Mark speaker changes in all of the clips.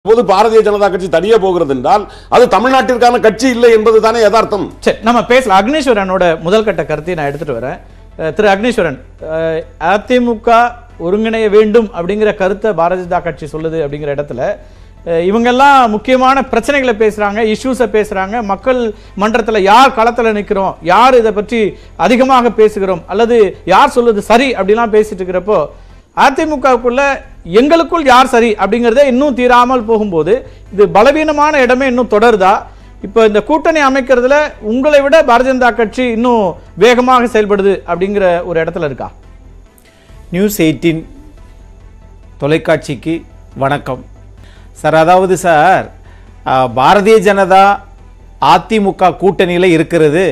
Speaker 1: போது பாரதிய ஜனதா கட்சி தனியே போகிறது என்றால் அது தமிழ்நாட்டிற்கான கட்சி இல்லை என்பது தானே யதார்த்தம்
Speaker 2: சரி நம்ம பேசலாம் அக்னீஸ்வரனோட முதல் கட்ட கருத்தை நான் எடுத்துட்டு வரேன் அஹ் திரு அக்னீஸ்வரன் அஹ் அதிமுக ஒருங்கிணைய வேண்டும் அப்படிங்கிற கருத்தை பாரதிய ஜனதா கட்சி சொல்லுது அப்படிங்கிற இடத்துல அஹ் இவங்கெல்லாம் முக்கியமான பிரச்சனைகளை பேசுறாங்க இஷ்யூஸை பேசுறாங்க மக்கள் மன்றத்துல யார் களத்துல நிக்கிறோம் யார் இதை பற்றி அதிகமாக பேசுகிறோம் அல்லது யார் சொல்லுது சரி அப்படிலாம் பேசிட்டு இருக்கிறப்போ அதிமுகவுக்குள்ள எங்களுக்குள் யார் சரி அப்படிங்கிறதே இன்னும் தீராமல் போகும்போது இது பலவீனமான இடமே இன்னும் தொடருதா இப்போ இந்த கூட்டணி அமைக்கிறதுல உங்களை விட பாரதிய ஜனதா கட்சி இன்னும் வேகமாக செயல்படுது அப்படிங்கிற ஒரு இடத்துல இருக்கா
Speaker 3: நியூஸ் எயிட்டீன் தொலைக்காட்சிக்கு வணக்கம் சார் அதாவது சார் ஆ, பாரதிய ஜனதா அதிமுக கூட்டணியில் இருக்கிறது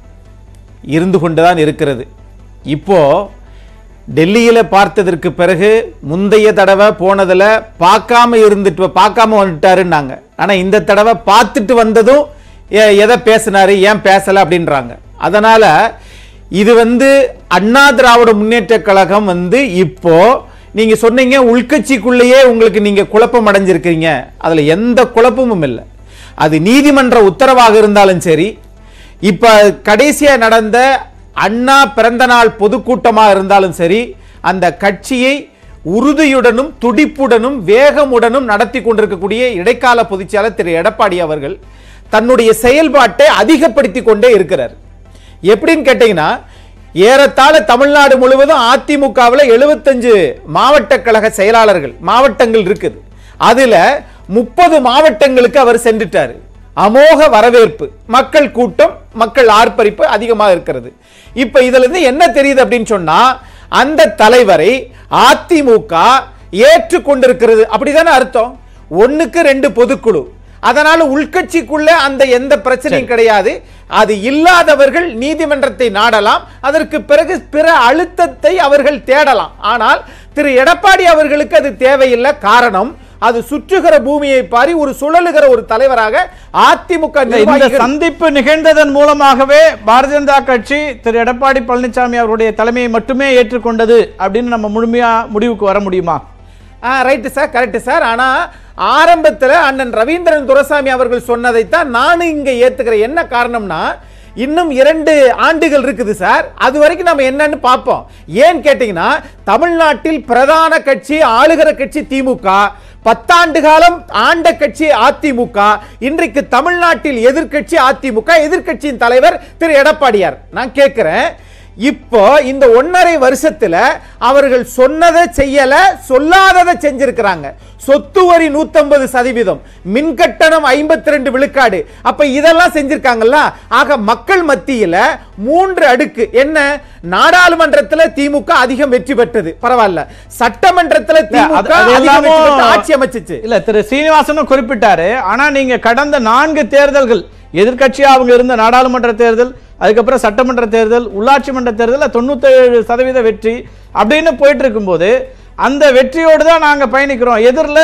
Speaker 3: இருந்து கொண்டு தான் இருக்கிறது இப்போ டெல்லியில் பார்த்ததற்கு பிறகு முந்தைய தடவை போனதில் பார்க்காம இருந்துட்டு பார்க்காம வந்துட்டாருன்னாங்க ஆனால் இந்த தடவை பார்த்துட்டு வந்ததும் எ- எதை பேசினாரு ஏன் பேசலை அப்படின்றாங்க அதனால் இது வந்து அண்ணா திராவிட முன்னேற்ற கழகம் வந்து இப்போ நீங்க சொன்னீங்க உள்கட்சிக்குள்ளேயே உங்களுக்கு நீங்க குழப்பம் அடைஞ்சிருக்கீங்க அதுல எந்த குழப்பமும் இல்லை அது நீதிமன்ற உத்தரவாக இருந்தாலும் சரி இப்ப கடைசியா நடந்த அண்ணா பிறந்தநாள் பொதுக்கூட்டமா இருந்தாலும் சரி அந்த கட்சியை உறுதியுடனும் துடிப்புடனும் வேகமுடனும் நடத்தி கொண்டிருக்கக்கூடிய இடைக்கால பொதுச்செயலாளர் திரு எடப்பாடி அவர்கள் தன்னுடைய செயல்பாட்டை அதிகப்படுத்தி கொண்டே இருக்கிறார் எப்படின்னு கேட்டீங்கன்னா ஏறத்தாழ தமிழ்நாடு முழுவதும் அதிமுகவில் எழுபத்தஞ்சு மாவட்ட கழக செயலாளர்கள் மாவட்டங்கள் இருக்குது அதுல முப்பது மாவட்டங்களுக்கு அவர் சென்றுட்டாரு அமோக வரவேற்பு மக்கள் கூட்டம் மக்கள் ஆர்ப்பரிப்பு அதிகமாக இருக்கிறது இப்ப இதுல இருந்து என்ன தெரியுது அப்படின்னு சொன்னா அந்த தலைவரை அதிமுக ஏற்றுக்கொண்டிருக்கிறது அப்படிதானே அர்த்தம் ஒண்ணுக்கு ரெண்டு பொதுக்குழு அதனால உள்கட்சிக்குள்ள அந்த எந்த பிரச்சனையும் கிடையாது அது இல்லாதவர்கள் நீதிமன்றத்தை நாடலாம் அதற்கு பிறகு பிற அழுத்தத்தை அவர்கள் தேடலாம் ஆனால் திரு எடப்பாடி அவர்களுக்கு அது தேவையில்லை காரணம் அது சுற்றுகிற பூமியை பாரி ஒரு சுழலுகிற ஒரு தலைவராக அதிமுக
Speaker 2: இந்த
Speaker 3: நிர்வாகிகள்
Speaker 2: சந்திப்பு நிகழ்ந்ததன் மூலமாகவே பாரதிய ஜனதா கட்சி திரு எடப்பாடி பழனிசாமி அவருடைய தலைமையை மட்டுமே ஏற்றுக்கொண்டது அப்படின்னு நம்ம முழுமையா முடிவுக்கு வர முடியுமா
Speaker 3: ஆ ரைட்டு சார் கரெக்ட் சார் ஆனா ஆரம்பத்துல அண்ணன் ரவீந்திரன் துரைசாமி அவர்கள் சொன்னதைத்தான் நானும் இங்க ஏத்துக்கிறேன் என்ன காரணம்னா இன்னும் இரண்டு ஆண்டுகள் இருக்குது சார் அது வரைக்கும் நம்ம என்னன்னு பார்ப்போம் ஏன் கேட்டீங்கன்னா தமிழ்நாட்டில் பிரதான கட்சி ஆளுகிற கட்சி திமுக பத்தாண்டு காலம் ஆண்ட கட்சி அதிமுக இன்றைக்கு தமிழ்நாட்டில் எதிர்க்கட்சி அதிமுக எதிர்க்கட்சியின் தலைவர் திரு எடப்பாடியார் நான் கேட்கிறேன் இப்போ இந்த ஒன்னரை வருஷத்துல அவர்கள் சொன்னதை செய்யல சொல்லாததை செஞ்சிருக்கிறாங்க சொத்து வரி 150 சதவீதம் மின் கட்டணம் 52 விழுக்காடு அப்ப இதெல்லாம் செஞ்சிருக்காங்கல்ல ஆக மக்கள் மத்தியில மூன்று அடுக்கு என்ன நாடாளுமன்றத்துல திமுக அதிகம் வெற்றி பெற்றது பரவாயில்ல சட்டமன்றத்துல
Speaker 2: இல்ல, அது-
Speaker 3: திமுக
Speaker 2: அது
Speaker 3: அதிகம் வெற்றி
Speaker 2: எல்லாமும்
Speaker 3: பெற்று ஆட்சி அமைச்சிச்சு
Speaker 2: இல்ல திரு சீனிவாசனும் குறிப்பிட்டாரு ஆனா நீங்க கடந்த நான்கு தேர்தல்கள் எதிர்க்கட்சியா அவங்க இருந்த நாடாளுமன்ற தேர்தல் அதுக்கப்புறம் சட்டமன்ற தேர்தல் உள்ளாட்சி மன்ற தேர்தல் தொண்ணூத்தேழு சதவீத வெற்றி அப்படின்னு போயிட்டு இருக்கும்போது அந்த வெற்றியோடு தான் நாங்க பயணிக்கிறோம் எதிரில்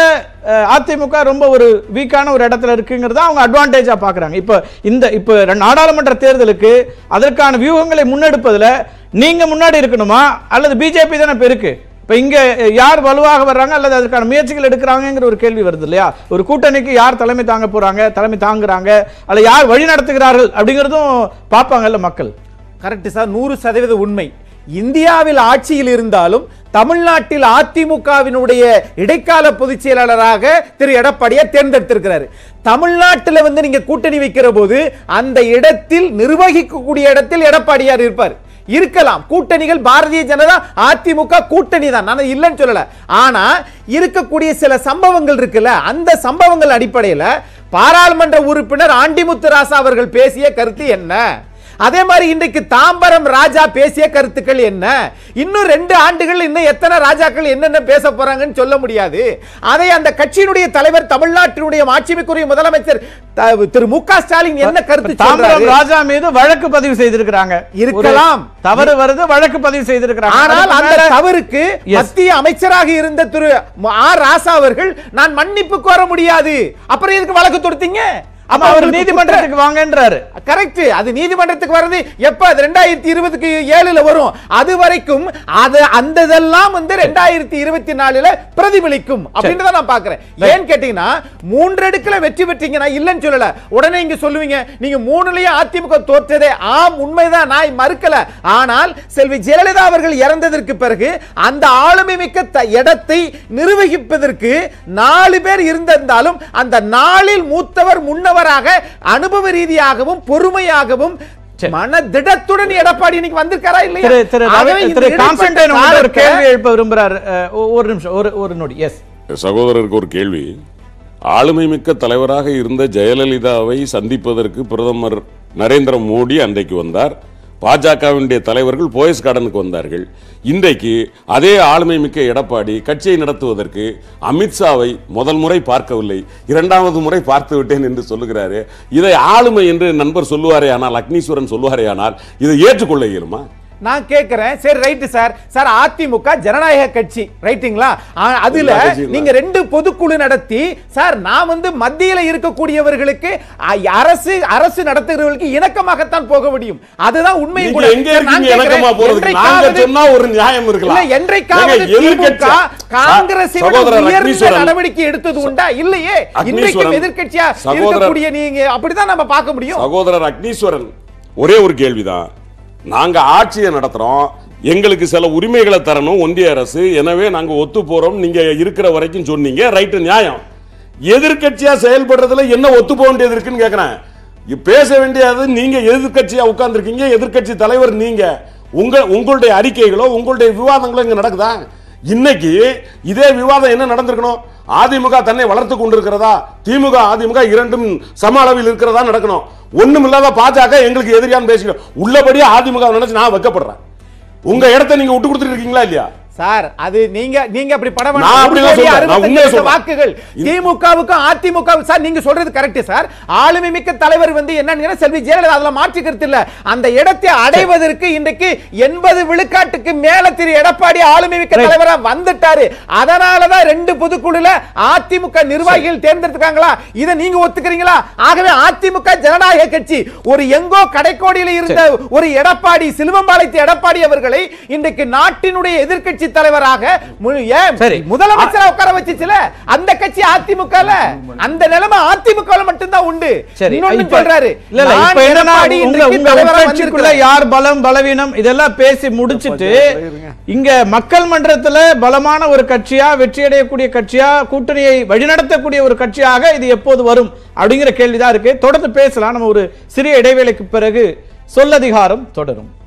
Speaker 2: அதிமுக ரொம்ப ஒரு வீக்கான ஒரு இடத்துல இருக்குங்கிறத அவங்க அட்வான்டேஜா பாக்குறாங்க இப்போ இந்த இப்போ ரெண்டு நாடாளுமன்ற தேர்தலுக்கு அதற்கான வியூகங்களை முன்னெடுப்பதுல நீங்க முன்னாடி இருக்கணுமா அல்லது பிஜேபி தானே இப்ப இருக்கு இப்ப இங்க யார் வலுவாக வர்றாங்க அல்லது அதற்கான முயற்சிகள் எடுக்கிறாங்கங்கிற ஒரு கேள்வி வருது இல்லையா ஒரு கூட்டணிக்கு யார் தலைமை தாங்க போறாங்க தலைமை தாங்குறாங்க அல்ல யார் வழி நடத்துகிறார்கள் அப்படிங்கிறதும் பார்ப்பாங்கல்ல மக்கள்
Speaker 3: கரெக்ட் சார் நூறு சதவீத உண்மை இந்தியாவில் ஆட்சியில் இருந்தாலும் தமிழ்நாட்டில் அதிமுகவினுடைய இடைக்கால பொதுச் செயலாளராக திரு எடப்பாடியை தேர்ந்தெடுத்திருக்கிறாரு தமிழ்நாட்டில் வந்து நீங்க கூட்டணி வைக்கிற போது அந்த இடத்தில் நிர்வகிக்கக்கூடிய இடத்தில் எடப்பாடியார் இருப்பார் இருக்கலாம் கூட்டணிகள் பாரதிய ஜனதா அதிமுக கூட்டணி தான் நான் இல்லைன்னு சொல்லல ஆனா இருக்கக்கூடிய சில சம்பவங்கள் இருக்குல்ல அந்த சம்பவங்கள் அடிப்படையில் பாராளுமன்ற உறுப்பினர் ஆண்டிமுத்து ராசா அவர்கள் பேசிய கருத்து என்ன அதே மாதிரி இன்றைக்கு தாம்பரம் ராஜா பேசிய கருத்துக்கள் என்ன இன்னும் ரெண்டு ஆண்டுகள் இன்னும் எத்தனை ராஜாக்கள் என்னென்ன பேச போறாங்கன்னு சொல்ல முடியாது அதை அந்த கட்சியினுடைய தலைவர் தமிழ்நாட்டினுடைய ஆட்சிமைக்குரிய முதலமைச்சர் த- திரு மு க ஸ்டாலின் என்ன கருத்து
Speaker 2: தாம்பரம்
Speaker 3: சொல்றாரு?
Speaker 2: ராஜா மீது வழக்கு பதிவு செய்திருக்கிறாங்க
Speaker 3: இருக்கலாம்.
Speaker 2: ஒரு தவறு வருது வழக்கு பதிவு செய்திருக்கிறாங்க
Speaker 3: ஆனால்
Speaker 2: அதுக்கு
Speaker 3: அந்த
Speaker 2: மேல-
Speaker 3: தவறுக்கு
Speaker 2: Yes.
Speaker 3: மத்திய அமைச்சராக இருந்த திரு ஆர் ராசா அவர்கள் நான் மன்னிப்பு கோர முடியாது அப்புறம் எதுக்கு வழக்கு தொடுத்தீங்க
Speaker 2: அப்ப அவர் நீதிமன்றத்துக்கு வாங்கன்றாரு
Speaker 3: கரெக்ட் அது நீதிமன்றத்துக்கு வர்றது எப்ப அது ரெண்டாயிரத்தி இருபதுக்கு ஏழுல வரும் அது வரைக்கும் அது அந்த இதெல்லாம் வந்து ரெண்டாயிரத்தி இருபத்தி நாலுல பிரதிபலிக்கும் அப்படின்னு நான் பாக்குறேன் ஏன் கேட்டீங்கன்னா மூன்று அடுக்குல வெற்றி பெற்றீங்க நான் இல்லைன்னு சொல்லல உடனே இங்க சொல்லுவீங்க நீங்க மூணுலயும் அதிமுக தோற்றதே ஆம் உண்மைதான் நான் மறுக்கல ஆனால் செல்வி ஜெயலலிதா அவர்கள் இறந்ததற்கு பிறகு அந்த ஆளுமை மிக்க த- இடத்தை நிர்வகிப்பதற்கு நாலு பேர் இருந்திருந்தாலும் அந்த நாளில் மூத்தவர் முன்னவராக அனுபவ ரீதியாகவும் பொறுமையாகவும் மன திடத்துடன் எடப்பாடி இன்னைக்கு வந்திருக்காரா இல்லையா
Speaker 2: திரு திரு
Speaker 3: ஆகவே
Speaker 2: ரவி-
Speaker 3: இந்த
Speaker 2: திரு
Speaker 3: இடைப்பட்ட
Speaker 2: கான்ஸ்டன்டைன் உங்கள்ட்ட ஒரு
Speaker 3: காலத்தை-
Speaker 2: கேள்வி எழுப்ப விரும்புறாரு அஹ், ஒ- ஒரு நிமிஷம் ஒரு ஒரு நொடி எஸ்
Speaker 1: சகோதரருக்கு ஒரு கேள்வி ஆளுமை மிக்க தலைவராக இருந்த ஜெயலலிதாவை சந்திப்பதற்கு பிரதமர் நரேந்திர மோடி அன்றைக்கு வந்தார் பாஜகவினுடைய தலைவர்கள் போயஸ் கார்டனுக்கு வந்தார்கள் இன்றைக்கு அதே ஆளுமை மிக்க எடப்பாடி கட்சியை நடத்துவதற்கு அமித்ஷாவை முதல் முறை பார்க்கவில்லை இரண்டாவது முறை பார்த்து விட்டேன் என்று சொல்லுகிறாரு இதை ஆளுமை என்று நண்பர் சொல்லுவாரே ஆனால் அக்னீஸ்வரன் சொல்லுவாரே ஆனால் இதை ஏற்றுக்கொள்ள இயலுமா
Speaker 3: நான் கேட்கிறேன் சரி ரைட் சார் சார் அதிமுக ஜனநாயக கட்சி ரைட்டுங்களா ஆ, அதுல
Speaker 1: எல்லா கட்சியும் தான்.
Speaker 3: நீங்க ரெண்டு பொதுக்குழு நடத்தி சார் நான் வந்து மத்தியில இருக்கக்கூடியவர்களுக்கு அ, அரசு அரசு நடத்துகிறவர்களுக்கு இணக்கமாகத்தான் போக முடியும் அதுதான் உண்மை
Speaker 1: நீங்க
Speaker 3: கூட
Speaker 1: எங்க
Speaker 3: சார், நான்
Speaker 1: இருக்கீங்க இணக்கமா
Speaker 3: கேட்கிறேன்,
Speaker 1: போறதுக்கு நாங்க
Speaker 3: என்றைக்காவது-
Speaker 1: சொன்னா ஒரு நியாயம் இருக்கலாம்
Speaker 3: இல்ல, என்றைக்காவது
Speaker 1: ஏங்க, எதிர்க்கட்சி-
Speaker 3: திமுக காங்கிரஸை விட
Speaker 1: சகோதரர்
Speaker 3: உயர்ந்த
Speaker 1: அக்னீஸ்வரன்
Speaker 3: நடவடிக்கை எடுத்தது உண்டா இல்லையே இன்றைக்கும்
Speaker 1: அக்னீஸ்வரன்,
Speaker 3: எதிர்க்கட்சியா
Speaker 1: சகோதரர்
Speaker 3: இருக்கக்கூடிய நீங்க அப்படிதான் நம்ம பார்க்க முடியும்
Speaker 1: சகோதரர் அக்னீஸ்வரன் ஒரே ஒரு கேள்விதான் நாங்க ஆட்சியை நடத்துறோம் எங்களுக்கு சில உரிமைகளை தரணும் ஒன்றிய அரசு எனவே நாங்க ஒத்து போறோம் நீங்க இருக்கிற வரைக்கும் சொன்னீங்க ரைட்டு நியாயம் எதிர்க்கட்சியா செயல்படுறதுல என்ன ஒத்து போக வேண்டியது இருக்குன்னு கேக்குறேன் இ- பேச வேண்டியது நீங்க எதிர்க்கட்சியா உட்கார்ந்திருக்கீங்க எதிர்க்கட்சி தலைவர் நீங்க உங்க உங்களுடைய அறிக்கைகளோ உங்களுடைய விவாதங்களோ இங்க நடக்குதா இன்னைக்கு இதே விவாதம் என்ன நடந்திருக்கணும் அதிமுக தன்னை வளர்த்து கொண்டிருக்கிறதா திமுக அதிமுக இரண்டும் சம அளவில் இருக்கிறதா நடக்கணும் ஒண்ணும் இல்லாத பாஜக எங்களுக்கு எதிரியான்னு பேசுங்க உள்ளபடியே அதிமுக நினைச்சு நான் வைக்கப்படுறேன் உங்க இடத்தை நீங்க விட்டு கொடுத்துட்டு இருக்கீங்களா இல்லையா
Speaker 3: சார் அது நீங்க நீங்க அப்படி படம்
Speaker 1: நான் அப்படிதான் சொல்றேன். நான் உண்மையை சொல்றேன்.
Speaker 3: வாக்குகள் திமுகவுக்கும் அதிமுக சார் நீங்க சொல்றது கரெக்ட் சார் ஆளுமை மிக்க தலைவர் வந்து என்னன்னு செல்வி ஜெயலலிதா அதுல மாற்றிக்கிறது இல்ல அந்த இடத்தை அடைவதற்கு இன்றைக்கு எண்பது விழுக்காட்டுக்கு மேல திரு எடப்பாடி ஆளுமை மிக்க
Speaker 2: Right.
Speaker 3: தலைவரா வந்துட்டாரு அதனாலதான் ரெண்டு பொதுக்குழுல அதிமுக நிர்வாகிகள் தேர்ந்தெடுத்துக்காங்களா இதை நீங்க ஒத்துக்கிறீங்களா ஆகவே அதிமுக ஜனநாயக கட்சி ஒரு எங்கோ கடைக்கோடியில் இருந்த ஒரு எடப்பாடி சிலுவம்பாளையத்து எடப்பாடி அவர்களை இன்றைக்கு நாட்டினுடைய எதிர்க்கட்சி தலைவராக மு- ஏன்
Speaker 2: சரி.
Speaker 3: முதலமைச்சரா உட்கார வச்சுச்சுல அந்த கட்சி அதிமுக அந்த நிலைமை அதிமுக மட்டும்தான் உண்டு
Speaker 2: சரி
Speaker 3: இன்னொன்னு
Speaker 2: இப்ப-
Speaker 3: சொல்றாரு
Speaker 2: இல்ல இல்ல
Speaker 3: நான்
Speaker 2: இப்ப என்னன்னா
Speaker 3: எடப்பாடி
Speaker 2: உங்க
Speaker 3: இன்றைக்கு
Speaker 2: உங்க
Speaker 3: தலைவரா
Speaker 2: உட்கட்சிக்குள்ள
Speaker 3: வந்திருக்கிறேன்.
Speaker 2: யார் பலம் பலவீனம் இதெல்லாம் பேசி முடிச்சிட்டு இங்க மக்கள் மன்றத்துல பலமான ஒரு கட்சியா வெற்றி அடையக்கூடிய கட்சியா கூட்டணியை வழிநடத்தக்கூடிய ஒரு கட்சியாக இது எப்போது வரும் அப்படிங்கிற கேள்விதான் இருக்கு தொடர்ந்து பேசலாம் நம்ம ஒரு சிறிய இடைவேளைக்கு பிறகு சொல்லதிகாரம் தொடரும்